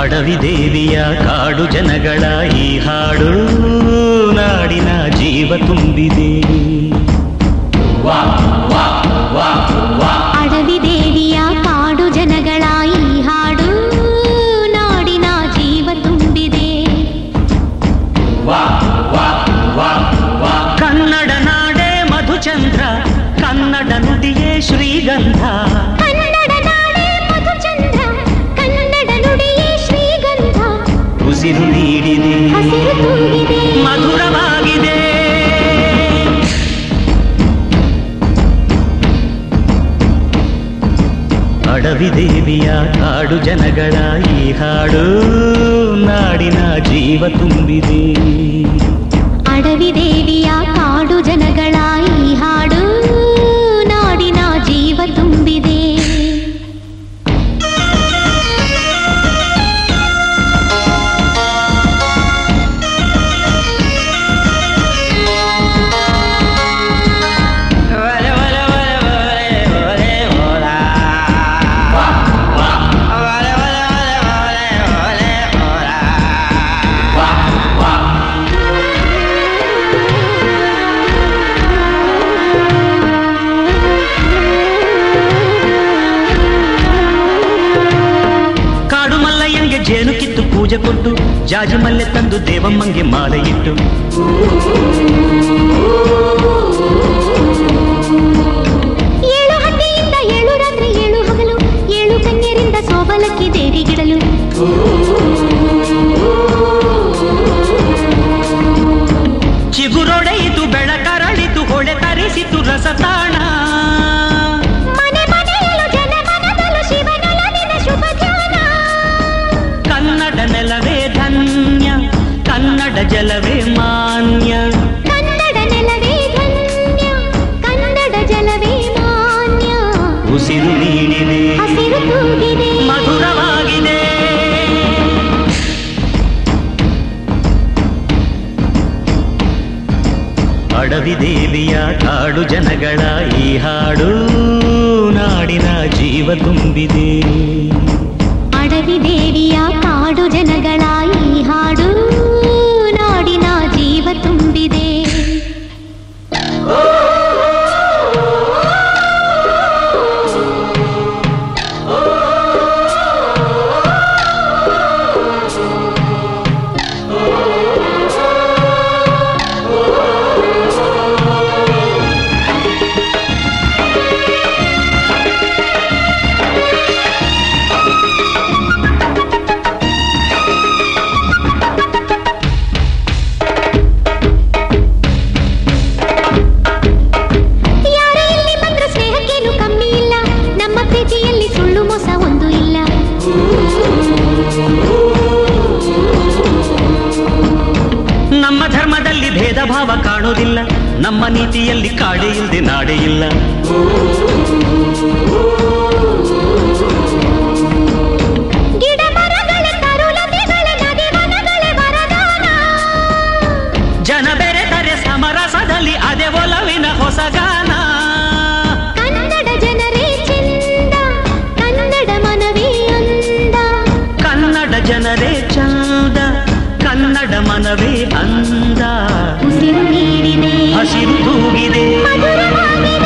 ಅಡವಿ ದೇವಿಯ ಕಾಡು ಜನಗಳ ಈ ಹಾಡು ನಾಡಿನ ಜೀವ ತುಂಬಿದೆ ಅಡವಿ ದೇವಿಯ ಕಾಡು ಜನಗಳ ಈ ಹಾಡು ನಾಡಿನ ಜೀವ ತುಂಬಿದೆ ಕನ್ನಡ ನಾಡೆ ಮಧುಚಂದ್ರ ಕನ್ನಡ ನುಡಿಯೇ ಶ್ರೀಗಂಧ ಕನ್ನಡ ನಾಡೆ ಮಧುಚಂದ್ರ ಕನ್ನಡ ನುಡಿಯೇ ಶ್ರೀಗಂಧ ಉಸಿರು ನೀಡಿದೆ ಹಸಿರು ತುಂಬಿದೆ ಮಧುರವಾಗಿದೆ ಅಡವಿ ದೇವಿಯ ಕಾಡು ಜನಗಳ ಈ ಹಾಡು ನಾಡಿನ ಜೀವ ತುಂಬಿದೆ ಅಡವಿ ದೇವಿಯ ಕಾಡು ಜನಗಳ ಈ ಹಾಡು ನಾಡಿನ ಜೀವ ತುಂಬಿದೆ ಕಾಡು ಮಲ್ಲಯ್ಯಂಗೆ ಜೇನು ಕಿತ್ತು ಪೂಜೆ ಕೊಟ್ಟು ಜಾಜಿ ಮಲ್ಲೆ ತಂದು ದೇವಮ್ಮಂಗೆ ಮಾಲೆ ಇಟ್ಟು ಏಳು ಹಟ್ಟಿಯಿಂದ ಏಳು ರಾತ್ರಿ ಏಳು ಹಗಲು ಏಳು ಕನ್ಯರಿಂದ ಸೋಬಲಕ್ಕಿ ದೇವಿಗಿಡಲು ಚಿಗುರೊಡೆಯಿತು ಬೆಳಕರಳಿತು ಹೊಳೆ ತರಿಸಿತು ರಸತಾಣ ಮನೆ ಮನೆಯಲು ಜನ ಮನದಲು ಶಿವನೊಲವಿನ ಶುಭ ಜಾನ ಕನ್ನಡ ನೆಲವೇ ಧನ್ಯ ಕನ್ನಡ ಜಲವೇ ಮಾನ್ಯ ಕನ್ನಡ ನೆಲವೇ ಧನ್ಯ ಕನ್ನಡ ಜಲವೇ ಮಾನ್ಯ ಉಸಿರು ನೀಡಿದೆ ಹಸಿರು ತೂಗಿದೆ ಮಧುರವಾಗಿದೆ ಅಡವಿ ದೇವಿಯ ಕಾಡು ಜನಗಳ ಈ ಹಾಡು ನಾಡಿನ ಜೀವ ತುಂಬಿದೆ ಅಡವಿ ದೇವಿಯ ಕಾಡು ಜನಗಳ ಈ ಹಾಡು ನಾಡಿನ ಜೀವ ತುಂಬಿದೆ ಯಾರೇ ಇಲ್ಲಿ ಬಂದ್ರು ಸ್ನೇಹಕ್ಕೇನು ಕಮ್ಮಿ ಇಲ್ಲ ನಮ್ಮ ಪ್ರೀತಿಯಲ್ಲಿ ಸುಳ್ಳು ಮೋಸ ಒಂದು ಇಲ್ಲ ನಮ್ಮ ಧರ್ಮದಲ್ಲಿ ಭೇದ ಭಾವ ಕಾಣೋದಿಲ್ಲ ನಮ್ಮ ನೀತಿಯಲ್ಲಿ ಕಾಡೆ ಇಲ್ಲದೆ ನಾಡೆ ಇಲ್ಲ ಗಿಡ ಮರಗಳ ಕರುಲತೆಗಳ ನದಿ ವನಗಳ ವರದಾನ ಜನ ಬೆರೆತರೆ ಸಮರಸದಲ್ಲಿ ಅದೇ ಒಲವಿನ ಹೊಸಗಾನ ಕನ್ನಡ ಜನರೇ ಚೆಂದ ಕನ್ನಡ ಮನವೇ ಅಂದ ಕನ್ನಡ ಜನರೇ ಚಂದ ಕನ್ನಡ ಮನವೇ ಅಂದ ಉಸಿರು ನೀಡಿದೆ ಹಸಿರು ತೂಗಿದೆ ಮಧುರವಾಗಿದೆ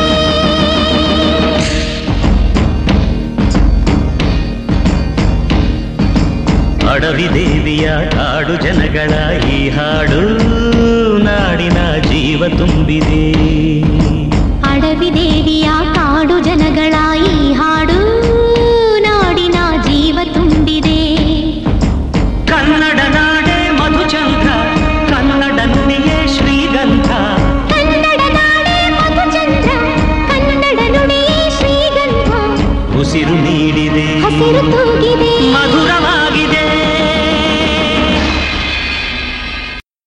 ಅಡವಿ ದೇವಿಯ ಕಾಡು ಜನಗಳ ಈ ಹಾಡು ನಾಡಿನ ಜೀವ ತುಂಬಿದೆ ಅಡವಿ ದೇವಿಯ ಕಾಡು ಜನಗಳ ಈ ಹಾಡು ನಾಡಿನ ಜೀವ ತುಂಬಿದೆ ಕನ್ನಡ ನಾಡೆ ಮಧುಚಂದ್ರ ಕನ್ನಡ ನುಡಿಯೇ ಶ್ರೀಗಂಧ ಕನ್ನಡ ನಾಡೆ ಮಧುಚಂದ್ರ ಕನ್ನಡ ನುಡಿಯೇ ಶ್ರೀಗಂಧ ಉಸಿರು ನೀಡಿದೆ ಹಸಿರು ತೂಗಿದೆ ಮಧುರವ